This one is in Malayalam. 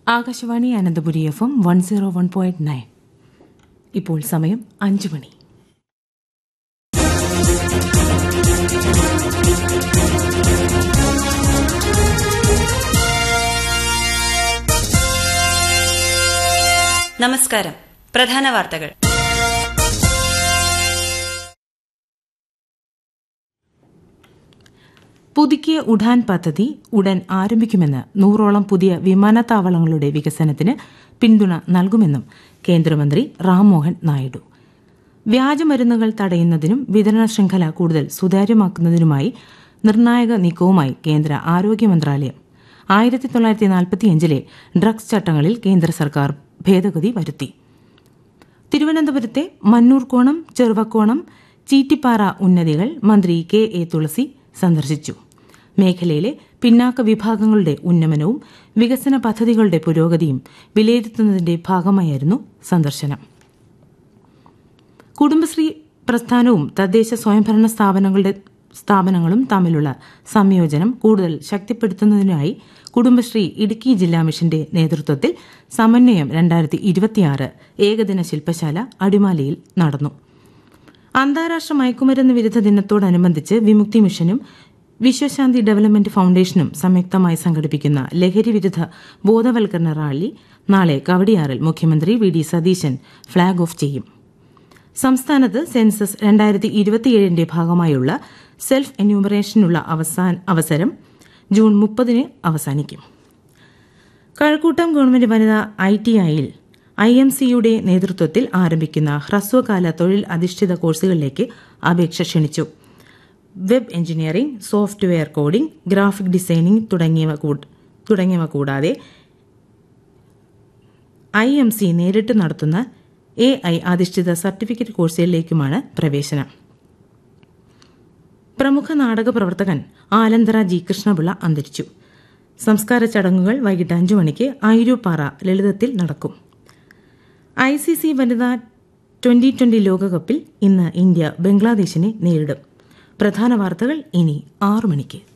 Akashvani Ananthapuri F M one zero one point nine ഇപ്പോൾ സമയം അഞ്ചു മണി നമസ്കാരം പ്രധാന വാർത്തകൾ പുതുക്കിയ ഉഡാൻ പദ്ധതി ഉടൻ ആരംഭിക്കുമെന്ന് നൂറോളം പുതിയ വിമാനത്താവളങ്ങളുടെ വികസനത്തിന് പിന്തുണ നൽകുമെന്നും കേന്ദ്രമന്ത്രി റാംമോഹൻ നായിഡു വ്യാജമരുന്നുകൾ തടയുന്നതിനും വിതരണ ശൃംഖല കൂടുതൽ സുതാര്യമാക്കുന്നതിനുമായി നിർണായക നീക്കവുമായി കേന്ദ്ര ആരോഗ്യ മന്ത്രാലയം ആയിരത്തി തൊള്ളായിരത്തി നാൽപ്പത്തിയഞ്ചിലെ ഡ്രഗ്സ് ചട്ടങ്ങളിൽ കേന്ദ്ര സർക്കാർ ഭേദഗതി വരുത്തി തിരുവനന്തപുരത്തെ മന്നൂർക്കോണം ചെറുവക്കോണം ചീറ്റിപ്പാറ ഉന്നതികൾ മന്ത്രി കെ എ തുളസി സന്ദർശിച്ചു മേഖലയിലെ പിന്നാക്ക വിഭാഗങ്ങളുടെ ഉന്നമനവും വികസന പദ്ധതികളുടെ പുരോഗതിയും വിലയിരുത്തുന്നതിന്റെ ഭാഗമായിരുന്നു സന്ദർശനം കുടുംബശ്രീ പ്രസ്ഥാനവും തദ്ദേശ സ്വയംഭരണ സ്ഥാപനങ്ങളുടെ സ്ഥാപനങ്ങളും തമ്മിലുള്ള സംയോജനം കൂടുതൽ ശക്തിപ്പെടുത്തുന്നതിനായി കുടുംബശ്രീ ഇടുക്കി ജില്ലാ മിഷന്റെ നേതൃത്വത്തിൽ സമന്വയം രണ്ടായിരത്തി ഇരുപത്തിയാറ് ഏകദിന ശില്പശാല അടിമാലിയിൽ നടന്നു അന്താരാഷ്ട്ര മയക്കുമരുന്ന് വിരുദ്ധ ദിനത്തോടനുബന്ധിച്ച് വിമുക്തി മിഷനും വിശ്വശാന്തി ഡെവലപ്മെന്റ് ഫൌണ്ടേഷനും സംയുക്തമായി സംഘടിപ്പിക്കുന്ന ലഹരി വിരുദ്ധ ബോധവൽക്കരണ റാലി നാളെ കവടിയാറിൽ മുഖ്യമന്ത്രി V D Satheesan flag off ചെയ്യും സംസ്ഥാനത്ത് സെൻസസ് രണ്ടായിരത്തി ഇരുപത്തിയേഴിന്റെ ഭാഗമായുള്ള സെൽഫ് എന്യൂമറേഷനുള്ള അവസരം ജൂൺ മുപ്പതിന് അവസാനിക്കും കഴക്കൂട്ടം ഗവൺമെന്റ് വനിതാ ഐ ടി ഐയിൽ ഐ എം സിയുടെ നേതൃത്വത്തിൽ ആരംഭിക്കുന്ന ഹ്രസ്വകാല തൊഴിൽ അധിഷ്ഠിത കോഴ്സുകളിലേക്ക് അപേക്ഷ ക്ഷണിച്ചു web engineering software coding graphic designing തുടങ്ങിയവ തുടങ്ങിയവ കൂടാതെ ഐ എം സി നേരിട്ട് നടത്തുന്ന എ ഐ അധിഷ്ഠിത സർട്ടിഫിക്കറ്റ് കോഴ്സുകളിലേക്കുമാണ് പ്രവേശനം പ്രമുഖ നാടക പ്രവർത്തകൻ ആലന്തറ ജി കൃഷ്ണപിള്ള അന്തരിച്ചു സംസ്കാര ചടങ്ങുകൾ വൈകിട്ട് അഞ്ചു മണിക്ക് ഐരൂപ്പാറ ലളിതത്തിൽ നടക്കും ഐ സി സി വനിതാ ട്വന്റി ട്വന്റി ലോകകപ്പിൽ ഇന്ന് ഇന്ത്യ ബംഗ്ലാദേശിനെ നേരിടും പ്രധാന വാർത്തകൾ ഇനി ആറു മണിക്ക്